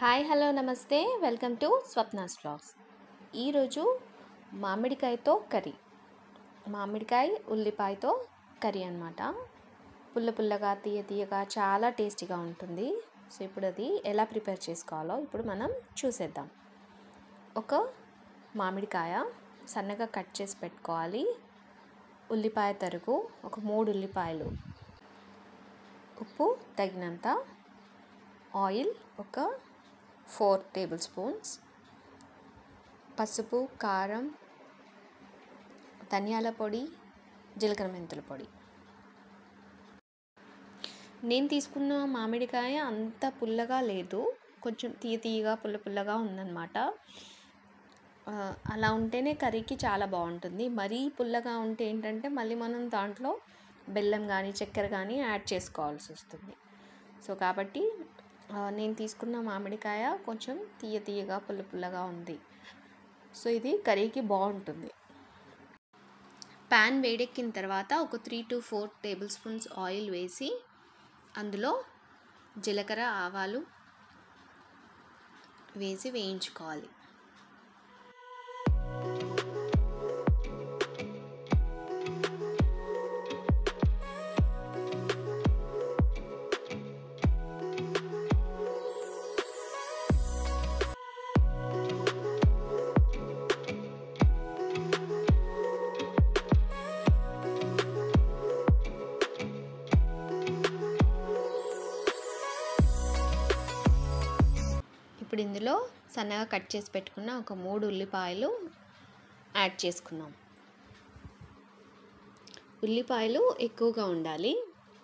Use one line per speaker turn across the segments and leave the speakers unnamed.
hi hello నమస్తే welcome to Swapna's vlogs ఈరోజు మామిడికాయతో కర్రీ మామిడికాయ ఉల్లిపాయతో కర్రీ అనమాట పుల్ల పుల్లగా తీయ తీయగా చాలా టేస్టీగా ఉంటుంది సో ఇప్పుడు అది ఎలా ప్రిపేర్ చేసుకోవాలో ఇప్పుడు మనం చూసేద్దాం ఒక మామిడికాయ సన్నగా కట్ చేసి పెట్టుకోవాలి ఉల్లిపాయ తరుగు ఒక మూడు ఉల్లిపాయలు ఉప్పు తగినంత ఆయిల్ ఒక ఫోర్ టేబుల్ స్పూన్స్ పసుపు కారం ధనియాల పొడి జీలకర్ర మెంతుల పొడి నేను తీసుకున్న మామిడికాయ అంత పుల్లగా లేదు కొంచెం తీయ తీయగా పుల్ల పుల్లగా ఉందన్నమాట అలా ఉంటేనే కర్రీకి చాలా బాగుంటుంది మరీ పుల్లగా ఉంటే ఏంటంటే మళ్ళీ మనం దాంట్లో బెల్లం కానీ చక్కెర కానీ యాడ్ చేసుకోవాల్సి వస్తుంది సో కాబట్టి నేను తీసుకున్న మామిడికాయ కొంచెం తీయ తీయగా పుల్ల పుల్లగా ఉంది సో ఇది కర్రీకి బాగుంటుంది ప్యాన్ వేడెక్కిన తర్వాత ఒక three to four tablespoons oil వేసి అందులో జీలకర్ర ఆవాలు వేసి వేయించుకోవాలి ఇప్పుడు ఇందులో సన్నగా కట్ చేసి పెట్టుకున్న ఒక మూడు ఉల్లిపాయలు యాడ్ చేసుకున్నాం ఉల్లిపాయలు ఎక్కువగా ఉండాలి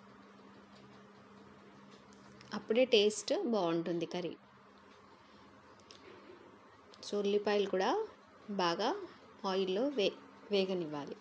అప్పుడే టేస్ట్ బాగుంటుంది కర్రీ సో ఉల్లిపాయలు కూడా బాగా ఆయిల్లో వే వేగనివ్వాలి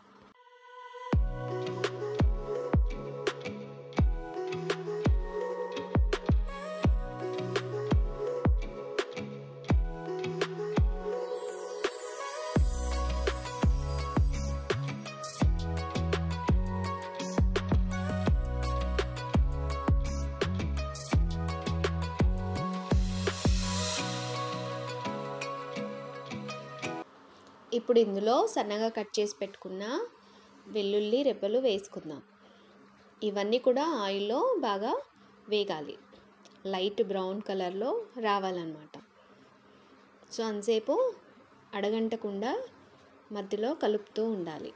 ఇప్పుడు ఇందులో సన్నగా కట్ చేసి పెట్టుకున్న వెల్లుల్లి రెబ్బలు వేసుకుందాం ఇవన్నీ కూడా ఆయిల్లో బాగా వేగాలి లైట్ బ్రౌన్ కలర్లో రావాలన్నమాట సో అంతసేపు అడగంటకుండా మధ్యలో కలుపుతూ ఉండాలి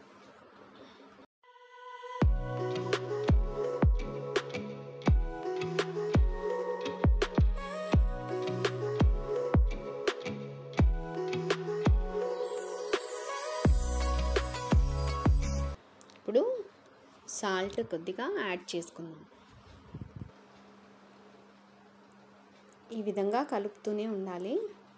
ఇప్పుడు సాల్ట్ కొద్దిగా యాడ్ చేసుకుందాం ఈ విధంగా కలుపుతూనే ఉండాలి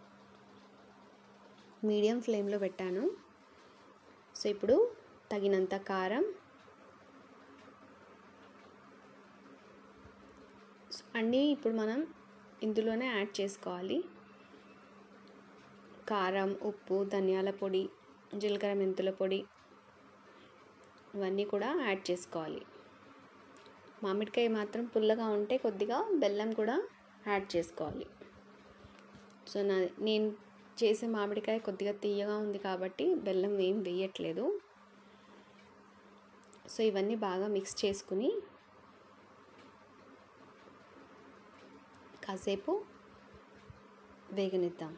మీడియం ఫ్లేమ్లో పెట్టాను సో ఇప్పుడు తగినంత కారం అన్నీ ఇప్పుడు మనం ఇందులోనే యాడ్ చేసుకోవాలి కారం ఉప్పు ధనియాల పొడి జీలకర్ర మెంతుల పొడి ఇవన్నీ కూడా యాడ్ చేసుకోవాలి మామిడికాయ మాత్రం పుల్లగా ఉంటే కొద్దిగా బెల్లం కూడా యాడ్ చేసుకోవాలి సో నా నేను చేసే మామిడికాయ కొద్దిగా తీయగా ఉంది కాబట్టి బెల్లం ఏం వేయట్లేదు సో ఇవన్నీ బాగా మిక్స్ చేసుకుని కాసేపు వేగనిద్దాం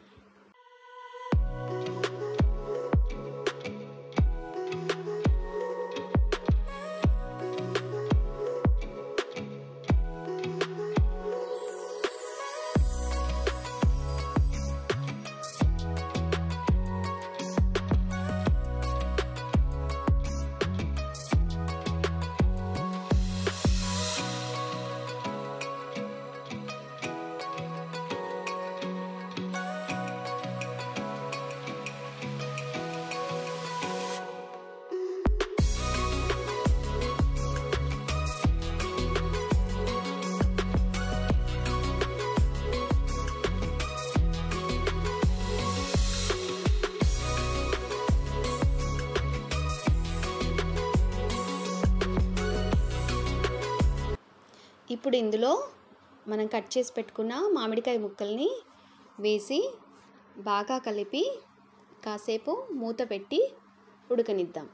ఇప్పుడు ఇందులో మనం కట్ చేసి పెట్టుకున్న మామిడికాయ ముక్కల్ని వేసి బాగా కలిపి కాసేపు మూత పెట్టి ఉడకనిద్దాం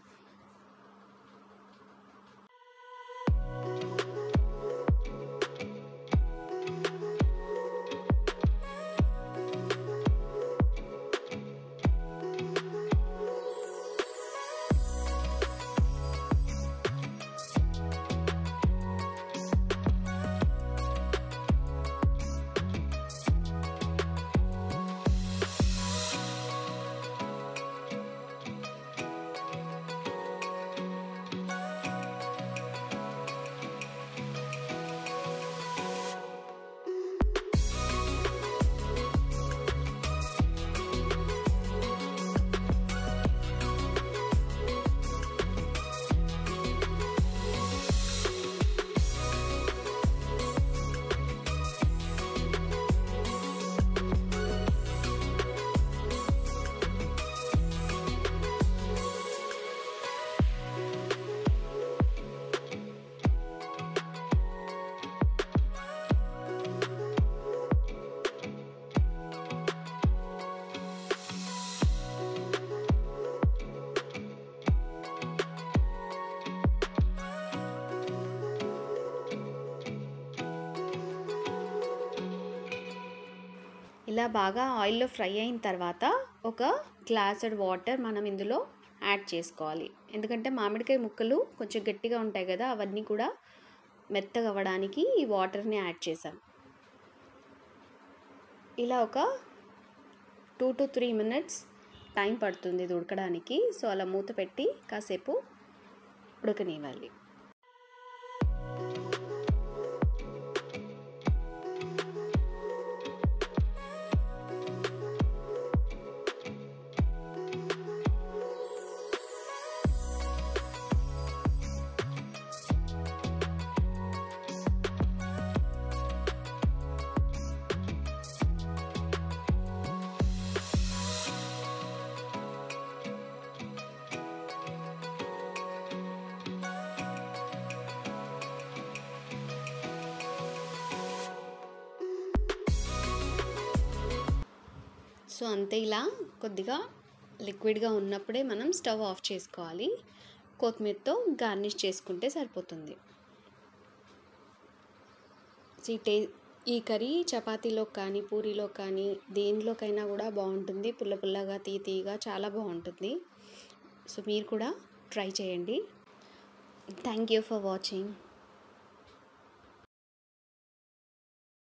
ఇలా బాగా ఆయిల్లో ఫ్రై అయిన తర్వాత ఒక గ్లాసెడ్ వాటర్ మనం ఇందులో యాడ్ చేసుకోవాలి ఎందుకంటే మామిడికాయ ముక్కలు కొంచెం గట్టిగా ఉంటాయి కదా అవన్నీ కూడా మెత్తగా అవ్వడానికి ఈ వాటర్ని యాడ్ చేసాం ఇలా ఒక two to three minutes time పడుతుంది ఇది ఉడకడానికి సో అలా మూత పెట్టి కాసేపు ఉడకనివ్వాలి సో అంతే ఇలా కొద్దిగా లిక్విడ్గా ఉన్నప్పుడే మనం స్టవ్ ఆఫ్ చేసుకోవాలి కొత్తిమీరతో గార్నిష్ చేసుకుంటే సరిపోతుంది ఈ టే ఈ కర్రీ చపాతీలో కానీ పూరీలో కానీ దేనిలోకైనా కూడా బాగుంటుంది పుల్ల పుల్లగా తీ తీయగా చాలా బాగుంటుంది సో మీరు కూడా ట్రై చేయండి థ్యాంక్ యూ ఫర్ వాచింగ్